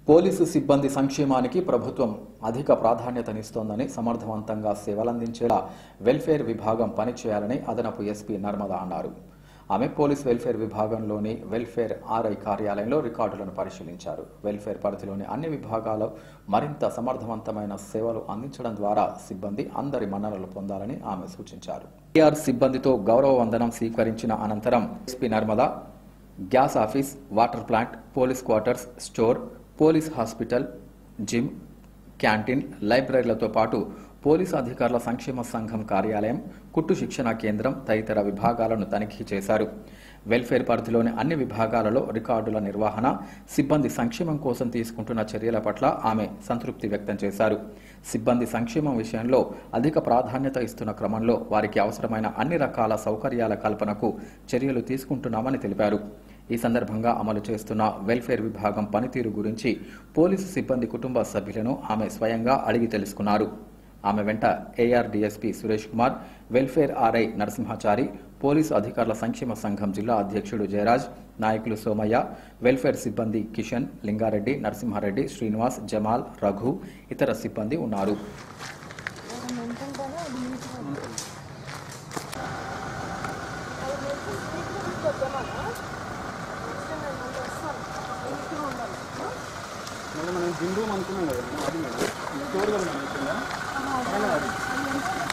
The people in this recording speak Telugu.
పోలీసు సిబ్బంది సంక్షేమానికి ప్రభుత్వం అధిక ప్రాధాన్యతనిస్తోందని సమర్థవంతంగా సేవలందించేలా వెల్ఫేర్ విభాగం పనిచేయాలని అదనపు ఎస్పీ నర్మద అన్నారు ఆమె పోలీస్ వెల్ఫేర్ విభాగంలోని వెల్ఫేర్ ఆర్ఐ కార్యాలయంలో రికార్డులను పరిశీలించారు వెల్ఫేర్ పరిధిలోని అన్ని విభాగాలు మరింత సమర్థవంతమైన సేవలు అందించడం ద్వారా సిబ్బంది అందరి మన్ననలు పొందాలని ఆమె సూచించారు టీఆర్ సిబ్బందితో గౌరవ వందనం స్వీకరించిన అనంతరం SP Narmada gas office water plant police quarters store police hospital gym canteen లైబ్రరీలతో పాటు పోలీసు అధికారుల సంక్షేమ సంఘం కార్యాలయం కుట్టు శిక్షణ కేంద్రం తదితర విభాగాలను తనిఖీ చేశారు వెల్ఫేర్ పరిధిలోని అన్ని విభాగాలలో రికార్డుల నిర్వహణ సిబ్బంది సంక్షేమం కోసం తీసుకుంటున్న చర్యల పట్ల ఆమె సంతృప్తి వ్యక్తం చేశారు సిబ్బంది సంక్షేమం విషయంలో అధిక ప్రాధాన్యత ఇస్తున్న క్రమంలో వారికి అవసరమైన అన్ని రకాల సౌకర్యాల కల్పనకు చర్యలు తీసుకుంటున్నామని తెలిపారు ఈ సందర్భంగా అమలు చేస్తున్న వెల్ఫేర్ విభాగం పనితీరు గురించి పోలీసు సిబ్బంది కుటుంబ సభ్యులను ఆమె స్వయంగా అడిగి తెలుసుకున్నారు ఆమె వెంట AR DSP Suresh Kumar welfare RI Narasimhachari police అధికారుల సంక్షేమ సంఘం జిల్లా అధ్యక్షుడు జయరాజ్ నాయకులు సోమయ్య వెల్ఫేర్ సిబ్బంది కిషన్ లింగారెడ్డి నరసింహారెడ్డి శ్రీనివాస్ జమాల్ రఘు ఇతర సిబ్బంది ఉన్నారు మళ్ళీ మనం జిమ్ రూమ్ అనుకున్నాం కదా మేడం అది మేడం స్టోర్ కదా మేడం కింద పైన అది